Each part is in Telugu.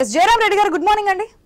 ఎస్ జయరామ్ రెడ్డి గారు గుడ్ మార్నింగ్ అండి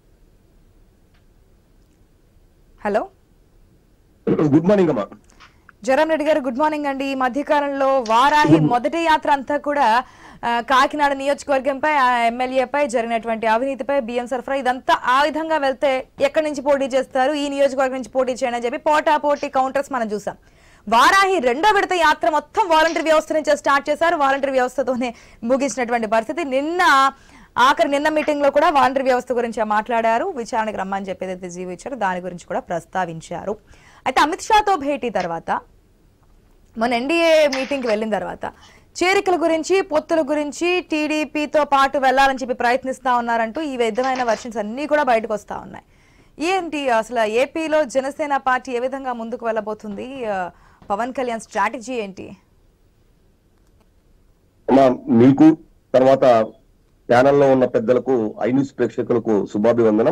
హలో గుడ్ మార్నింగ్ అమ్మా జయరామ్ రెడ్డి గారు గుడ్ మార్నింగ్ అండి ఈ మధ్యకాలంలో వారాహి మొదటి యాత్ర అంతా కూడా ఆ, కాకినాడ నియోజకవర్గంపై ఆ ఎమ్మెల్యేపై జరిగినటువంటి అవినీతిపై బియ్యం సరఫరా ఇదంతా ఆ విధంగా వెళ్తే ఎక్కడి నుంచి పోటీ చేస్తారు ఈ నియోజకవర్గం నుంచి పోటీ చేయండి అని చెప్పి పోటా పోటీ కౌంటర్స్ మనం చూసాం వారాహి రెండో విడత యాత్ర మొత్తం వాలంటరీ వ్యవస్థ నుంచే స్టార్ట్ చేశారు వాలంటరీ వ్యవస్థతోనే ముగించినటువంటి పరిస్థితి నిన్న ఆఖరి నిన్న మీటింగ్ లో కూడా వాలంటరీ వ్యవస్థ గురించి మాట్లాడారు విచారణకు రమ్మని చెప్పి ఏదైతే జీవో ఇచ్చారో దాని గురించి కూడా ప్రస్తావించారు అయితే అమిత్ షాతో భేటీ తర్వాత మన ఎన్డీఏ మీటింగ్కి వెళ్ళిన తర్వాత చేరికల గురించి పొత్తుల గురించి టీడీపీతో పాటు వెళ్ళాలని చెప్పి ప్రయత్నిస్తా ఉన్నారంటూ ఈ విధమైన వర్షన్స్ అన్నీ కూడా బయటకు వస్తా ఉన్నాయి ఏంటి అసలు ఏపీలో జనసేన పార్టీ ఏ విధంగా ముందుకు వెళ్ళబోతుంది ఆ, పవన్ కళ్యాణ్ స్ట్రాటజీ ఏంటి అమ్మా మీకు తర్వాత ప్యానల్లో ఉన్న పెద్దలకు ఐ న్యూస్ ప్రేక్షకులకు శుభాభివందనం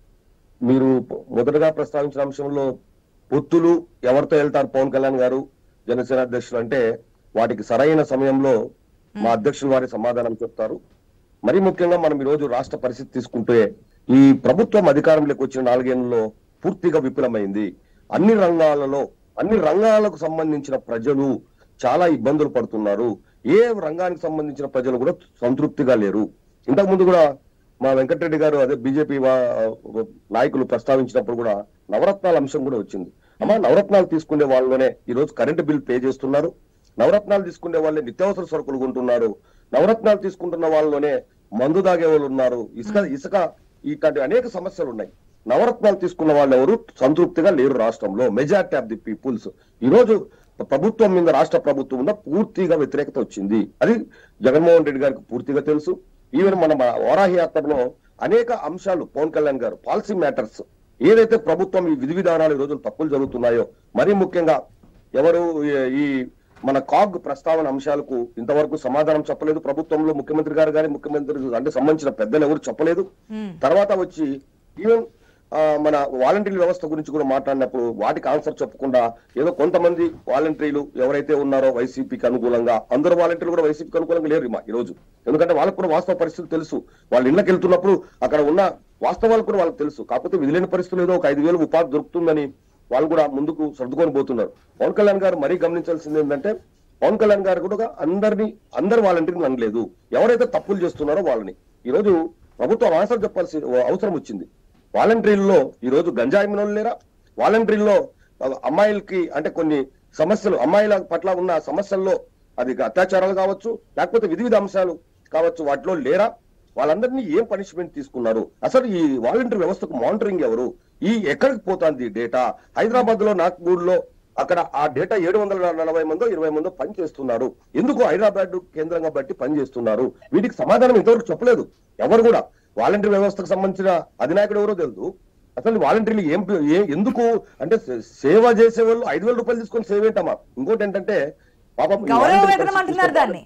మీరు మొదటగా ప్రస్తావించిన అంశంలో పొత్తులు ఎవరితో వెళ్తారు పవన్ కళ్యాణ్ గారు జనసేన అధ్యక్షులు అంటే వాటికి సరైన సమయంలో మా అధ్యక్షులు వారి సమాధానం చెప్తారు మరి ముఖ్యంగా మనం ఈ రోజు రాష్ట్ర పరిస్థితి తీసుకుంటే ఈ ప్రభుత్వం అధికారంలోకి వచ్చిన నాలుగేళ్లలో పూర్తిగా విఫలమైంది అన్ని రంగాలలో అన్ని రంగాలకు సంబంధించిన ప్రజలు చాలా ఇబ్బందులు పడుతున్నారు ఏ రంగానికి సంబంధించిన ప్రజలు కూడా సంతృప్తిగా లేరు ఇంతకు ముందు కూడా మా వెంకటరెడ్డి గారు అదే బీజేపీ నాయకులు ప్రస్తావించినప్పుడు కూడా నవరత్నాల అంశం కూడా వచ్చింది అమ్మా నవరత్నాలు తీసుకునే వాళ్ళలోనే ఈ రోజు కరెంటు బిల్ పే చేస్తున్నారు నవరత్నాలు తీసుకునే వాళ్ళే నిత్యావసర సరుకులు కొంటున్నారు నవరత్నాలు తీసుకుంటున్న వాళ్ళలోనే మందు తాగే వాళ్ళు ఉన్నారు ఇసుక ఇసుక ఇట్లాంటి అనేక సమస్యలు ఉన్నాయి నవరత్నాలు తీసుకున్న వాళ్ళు ఎవరు సంతృప్తిగా లేరు రాష్ట్రంలో మెజారిటీ ఆఫ్ ది పీపుల్స్ ఈ రోజు ప్రభుత్వం మీద రాష్ట్ర ప్రభుత్వం మీద పూర్తిగా వ్యతిరేకత వచ్చింది అది జగన్మోహన్ రెడ్డి గారికి పూర్తిగా తెలుసు ఈవెన్ మన మన వారాహి యాత్రలో అనేక అంశాలు పవన్ కళ్యాణ్ గారు పాలసీ మ్యాటర్స్ ఏదైతే ప్రభుత్వం ఈ విధి విధానాలు ఈ రోజులు తప్పులు జరుగుతున్నాయో మరీ ముఖ్యంగా ఎవరు ఈ- ఈ మన కాగ్ ప్రస్తావన అంశాలకు ఇంతవరకు సమాధానం చెప్పలేదు ప్రభుత్వంలో ముఖ్యమంత్రి గారు కానీ ముఖ్యమంత్రి అంటే సంబంధించిన పెద్దలు ఎవరు చెప్పలేదు తర్వాత వచ్చి ఈవెన్ ఆ, మన వాలంటీర్ వ్యవస్థ గురించి కూడా మాట్లాడినప్పుడు వాటికి ఆన్సర్ చెప్పకుండా ఏదో కొంతమంది వాలంటీర్లు ఎవరైతే ఉన్నారో వైసీపీకి అనుకూలంగా అందరూ వాలంటీర్లు కూడా వైసీపీకి అనుకూలంగా లేరు మా ఈ రోజు ఎందుకంటే వాళ్ళకు కూడా వాస్తవ పరిస్థితులు తెలుసు వాళ్ళ ఇళ్ళకి వెళ్తున్నప్పుడు అక్కడ ఉన్న వాస్తవాలు కూడా వాళ్ళకి తెలుసు కాకపోతే విధిలేని పరిస్థితులు ఏదో ఒక ఐదు వేలు ఉపాధి దొరుకుతుందని వాళ్ళు కూడా ముందుకు సర్దుకొని పోతున్నారు పవన్ కళ్యాణ్ గారు మరీ గమనించాల్సింది ఏంటంటే పవన్ కళ్యాణ్ గారు కూడా అందరినీ అందరు వాలంటీర్ని అనలేదు ఎవరైతే తప్పులు చేస్తున్నారో వాళ్ళని ఈ రోజు ప్రభుత్వం ఆన్సర్ చెప్పాల్సి అవసరం వచ్చింది వాలంటీర్లలో ఈ రోజు గంజాయి మినోళ్ళు లేరా వాలంటీర్లో అమ్మాయిలకి అంటే కొన్ని సమస్యలు అమ్మాయిల పట్ల ఉన్న సమస్యల్లో అది అత్యాచారాలు కావచ్చు లేకపోతే విధి విధి అంశాలు కావచ్చు వాటిలో లేరా వాళ్ళందరినీ ఏం పనిష్మెంట్ తీసుకున్నారు అసలు ఈ వాలంటీర్ వ్యవస్థకు మానిటరింగ్ ఎవరు ఈ ఎక్కడికి పోతుంది డేటా హైదరాబాద్ లో నాగ్పూర్ అక్కడ ఆ డేటా ఏడు వందల నలభై మందో ఇరవై మందో పని చేస్తున్నారు ఎందుకు హైదరాబాద్ కేంద్రంగా బట్టి పని చేస్తున్నారు వీటికి సమాధానం ఇంతవరకు చెప్పలేదు ఎవరు కూడా వాలంటీర్ వ్యవస్థకు సంబంధించిన అధినాయకుడు ఎవరో తెలుసు అసలు వాలంటీర్లు ఏం ఏ- ఎందుకు అంటే సే- సేవ చేసే వాళ్ళు ఐదు వేల రూపాయలు తీసుకొని సేవ ఏంటమ్మా ఇంకోటి ఏంటంటే పాపం ఈ గౌరవ వాలంటీర్ వేతనం పరిస్థితి అంటున్నారు చూస్తే దాన్ని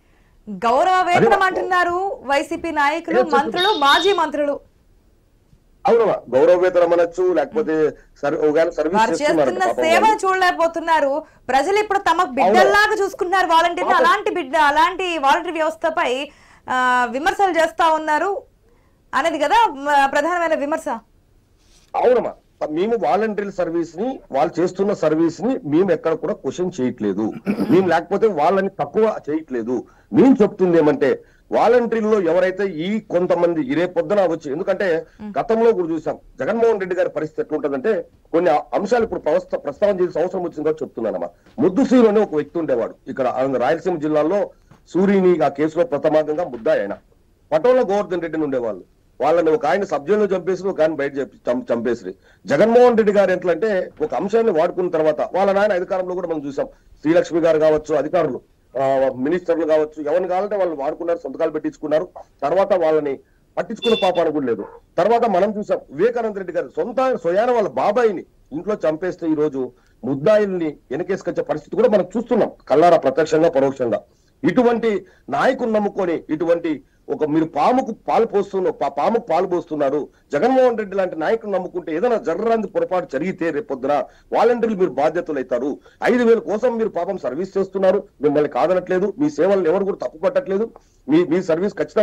గౌరవ వేతనం అదే- అంటున్నారు వైసీపీ నాయకులు అదే చెప్పు. మంత్రులు మాజీ మంత్రులు అవునమ్మా గౌరవ వేతనం అనొచ్చు లేకపోతే సర్ ఒకవేళ సర్వీస్ వారు చేస్తున్నారు చేస్తున్న సేవను చూడలేకపోతున్నారు ప్రజలు ఇప్పుడు తమ బిడ్డల్లాగా చూసుకుంటున్నారు వాలంటీర్ అలాంటి బిడ్డ అలాంటి వాలంటీర్ వ్యవస్థపై ఆ, విమర్శలు చేస్తా ఉన్నారు అనేది కదా మ, ప్రధానమైన విమర్శ అవునమ్మా మేము వాలంటీర్ సర్వీస్ ని వాళ్ళు చేస్తున్న సర్వీస్ ని మేము ఎక్కడ కూడా క్వశ్చన్ చేయట్లేదు మేము లేకపోతే వాళ్ళని తక్కువ చేయట్లేదు మేము చెప్తుంది ఏమంటే వాలంటీర్లో ఎవరైతే ఈ కొంతమంది ఈ రేపు పొద్దున వచ్చి ఎందుకంటే గతంలో కూడా చూసాం జగన్మోహన్ రెడ్డి గారి పరిస్థితి ఎట్లుంటదంటే కొన్ని అంశాలు ఇప్పుడు ప్రవస్త ప్రస్తావన చేసే అవసరం వచ్చింది కాబట్టి చెప్తున్నానమ్మా ముద్దుసీరు అనే ఒక వ్యక్తి ఉండేవాడు ఇక్కడ ఆ రాయలసీమ జిల్లాలో సూరిని ఆ కేసులో ప్రథమాంగంగా ముద్దాయి ఆయన పటోల గోవర్ధన్ రెడ్డిని ఉండేవాళ్ళు వాళ్ళని ఒక ఆయన సబ్జెక్టులో చంపేసి ఒక ఆయన బయట చెప్పి- చం- చంపేసి జగన్మోహన్ రెడ్డి గారు ఎట్లంటే ఒక అంశాన్ని వాడుకున్న తర్వాత వాళ్ళ నాయన అధికారంలో కూడా మనం చూసాం శ్రీలక్ష్మి గారు కావచ్చు అధికారులు ఆ, మినిస్టర్లు కావచ్చు ఎవరిని కావాలంటే వాళ్ళు వాడుకున్నారు సంతకాలు పెట్టించుకున్నారు తర్వాత వాళ్ళని పట్టించుకున్న పాపాను కూడా లేదు తర్వాత మనం చూసాం వివేకానంద రెడ్డి గారు సొంత స్వయాన వాళ్ళ బాబాయిని ఇంట్లో చంపేస్తే ఈ రోజు ముద్దాయిల్ని వెనకేసుకొచ్చే పరిస్థితి కూడా మనం చూస్తున్నాం కల్లారా ప్రత్యక్షంగా పరోక్షంగా ఇటువంటి నాయకుని నమ్ముకొని ఇటువంటి ఒక మీరు పాముకు పాలు పోస్తున్న పా- పాముకు పాలు పోస్తున్నారు జగన్మోహన్ రెడ్డి లాంటి నాయకులు నమ్ముకుంటే ఏదైనా జరగరాంది పొరపాటు జరిగితే రేపొద్దున వాలంటీర్లు మీరు బాధ్యతలు అవుతారు ఐదు వేల కోసం మీరు పాపం సర్వీస్ చేస్తున్నారు మిమ్మల్ని కాదనట్లేదు మీ సేవలను ఎవరు కూడా తప్పు పట్టట్లేదు మీ మీ సర్వీస్ ఖచ్చితంగా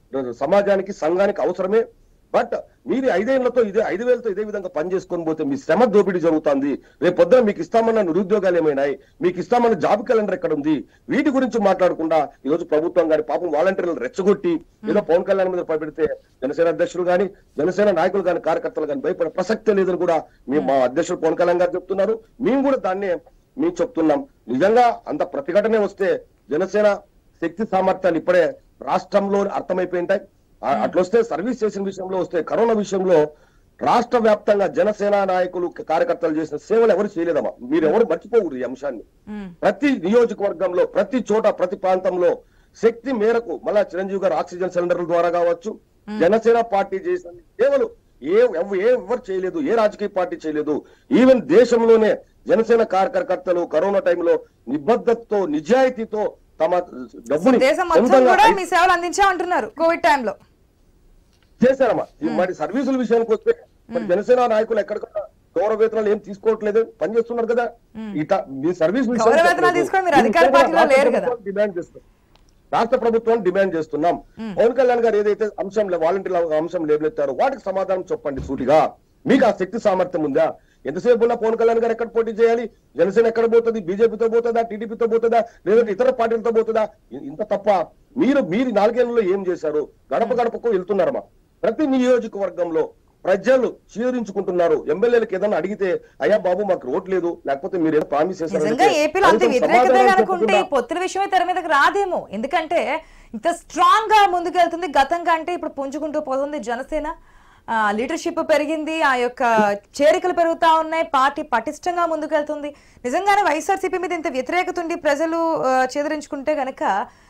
సమాజానికి సంఘానికి అవసరమే బట్ మీరు ఐదేళ్లతో ఇదే ఐదు వేలతో ఇదే విధంగా పని చేసుకొని పోతే మీ శ్రమ దోపిడీ జరుగుతుంది రేపు పొద్దున మీకు ఇస్తామన్న నిరుద్యోగాలు ఏమైనాయి మీకు ఇస్తామన్న జాబ్ క్యాలెండర్ ఎక్కడ ఉంది వీటి గురించి మాట్లాడకుండా ఈ రోజు ప్రభుత్వం గాని పాపం వాలంటీర్లు రెచ్చగొట్టి ఏదో పవన్ కళ్యాణ్ మీద పడిపెడితే జనసేన అధ్యక్షులు గాని జనసేన నాయకులు గాని కార్యకర్తలు గాని భయపడే ప్రసక్తే లేదని కూడా మీ మా అధ్యక్షుడు పవన్ కళ్యాణ్ గారు చెప్తున్నారు మేము కూడా దాన్నే మేము చెప్తున్నాం నిజంగా అంత ప్రతిఘటనే వస్తే జనసేన శక్తి సామర్థ్యాలు ఇప్పుడే రాష్ట్రంలో అర్థమైపోయింటాయి ఆ- అట్లొస్తే సర్వీస్ చేసిన విషయంలో వస్తే కరోనా విషయంలో రాష్ట్ర వ్యాప్తంగా జనసేన నాయకులు కార్యకర్తలు చేసిన సేవలు ఎవరు చేయలేదమ్మా మీరు ఎవరు మర్చిపోకూడదు ఈ అంశాన్ని ఉమ్, ప్రతి నియోజకవర్గంలో ప్రతి చోట ప్రతి ప్రాంతంలో శక్తి మేరకు మళ్ళా చిరంజీవి గారు ఆక్సిజన్ సిలిండర్ల ద్వారా కావచ్చు జనసేన పార్టీ చేసిన సేవలు ఏ ఎవ- ఏ ఎవరు చేయలేదు ఏ రాజకీయ పార్టీ చేయలేదు ఈవెన్ దేశంలోనే జనసేన కార్యకర్తలు కరోనా టైంలో నిబద్ధతతో నిజాయితీతో తమ డబ్బుని దేశం మొత్తం సొంతంగా కూడా మీ సేవలు అందించామంటున్నారు కోవిడ్ టైంలో చేశారమ్మా ఈ మరి సర్వీసుల విషయానికి వస్తే మరి జనసేన నాయకులు ఎక్కడికక్కడ గౌరవ వేతనాలు ఏం తీసుకోవట్లేదు పని చేస్తున్నారు కదా ఇట మీ సర్వీస్ విషయానికి గౌరవ వేతనాలు చెప్పలేదు. తీసుకొని మీరు ఈ అధికార విషయంలో పార్టీలో రాష్ట్ర లేరు కదా. ప్రభుత్వం డిమాండ్ చేస్తాం రాష్ట్ర ప్రభుత్వాన్ని డిమాండ్ చేస్తున్నాం పవన్ కళ్యాణ్ గారు ఏదైతే అంశం వాలంటీర్ల అంశం లేబులెత్తారో వాటికి సమాధానం చెప్పండి సూటిగా మీకు ఆ శక్తి సామర్థ్యం ఉందా ఎంతసేపు ఉన్న పవన్ కళ్యాణ్ గారు ఎక్కడ పోటీ చేయాలి జనసేన ఎక్కడ పోతుంది బీజేపీతో పోతుందా టీడీపీతో పోతుందా లేదంటే ఇతర పార్టీలతో పోతుందా ఇ- ఇంత తప్ప మీరు మీరు నాలుగేళ్లలో ఏం చేశారు గడప గడపకు వెళ్తున్నారమ్మా ప్రతి నియోజకవర్గంలో ప్రజలు చీరించుకుంటున్నారు ఎమ్మెల్యేలకు ఏదైనా అడిగితే అయ్యా బాబు మాకు రోడ్ లేదు లేకపోతే మీరు ఏదో ప్రామిస్ నిజంగా ఏపీలో అంత వ్యతిరేకత కనుకుంటే ఈ పొత్తుల విషయమే తెర మీదకి రాదేమో ఎందుకంటే ఇంత స్ట్రాంగ్ గా ముందుకెళ్తుంది గతం కంటే ఇప్పుడు పుంజుకుంటూ పోతుంది జనసేన లీడర్షిప్ పెరిగింది ఆ యొక్క చేరికలు పెరుగుతా ఉన్నాయి పార్టీ పటిష్టంగా ముందుకెళ్తుంది నిజంగానే వైఎస్ఆర్సీపీ మీద ఇంత వ్యతిరేకత ఉండి ప్రజలు ఆ, చేదరించుకుంటే గనక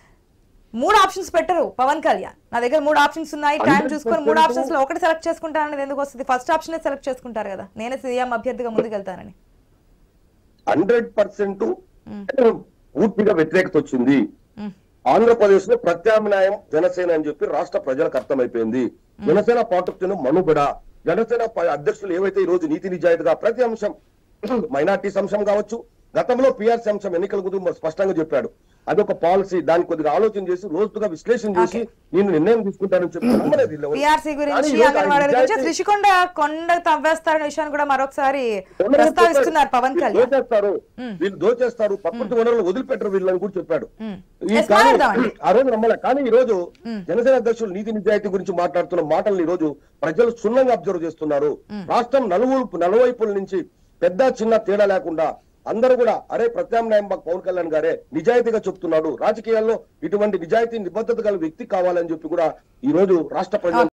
మూడు ఆప్షన్స్ పెట్టరు పవన్ కళ్యాణ్ నా దగ్గర మూడు ఆప్షన్స్ ఉన్నాయి టైం చూసుకొని మూడు ఆప్షన్స్ లో ఒకటి సెలెక్ట్ చేసుకుంటానని ఎందుకు వస్తుంది ఫస్ట్ ఆప్షన్ సెలెక్ట్ చేసుకుంటారు కదా నేనే సీఎం అభ్యర్థిగా ముందుకెళ్తానని హండ్రెడ్ పర్సెంట్ పూర్తిగా వ్యతిరేకత వచ్చింది మ్. ఆంధ్రప్రదేశ్ లో ప్రత్యామ్నాయం జనసేన అని చెప్పి రాష్ట్ర ప్రజలకు అర్థమైపోయింది జనసేన పార్టీ మనుగడ జనసేన ప- అధ్యక్షులు ఏవైతే ఈ రోజు నీతి నిజాయితీగా ప్రతి అంశం మైనార్టీస్ అంశం కావచ్చు గతంలో పిఆర్సీ అంశం ఎన్నికల గురించి స్పష్టంగా చెప్పాడు అదొక పాలసీ దాన్ని కొద్దిగా ఆలోచన చేసి రోజుగా విశ్లేషణ చేసి నేను నిర్ణయం తీసుకుంటానని చెప్పి నమ్మలేదు వీళ్ళు ఎవరు. పిఆర్సీ కానీ గురించి ఈ రోజు అంగన్వాడీ ఆయన గురించి నిజాయితీ- త్రిషికొండ కొండ తవ్వేస్తారనే విషయాన్ని కూడా మరొకసారి ప్రస్తావిస్తున్నారు పవన్ వీళ్ళు కళ్యాణ్ దోచేస్తారు వీళ్ళు దోచేస్తారు ప్రకృతి వనరులు వదిలిపెట్టరు వీళ్ళని కూడా చెప్పాడు మ్. ఈ Yes, కానీ మాట్లాడదామండి. ఆ రోజు నమ్మలే కానీ ఈ రోజు జనసేన అధ్యక్షులు నీతి నిజాయితీ గురించి మాట్లాడుతున్న మాటలను ఈ రోజు ప్రజలు క్షుణ్ణంగా అబ్జర్వ్ చేస్తున్నారు రాష్ట్రం నలువైపు నలువైపుల నుంచి పెద్ద చిన్న తేడా లేకుండా అందరూ కూడా అరే ప్రత్యామ్నాయం మాకు పవన్ కళ్యాణ్ గారే నిజాయితీగా చెప్తున్నాడు రాజకీయాల్లో ఇటువంటి నిజాయితీ నిబద్ధత గల వ్యక్తి కావాలని చెప్పి కూడా ఈ రోజు రాష్ట్ర ప్రజలు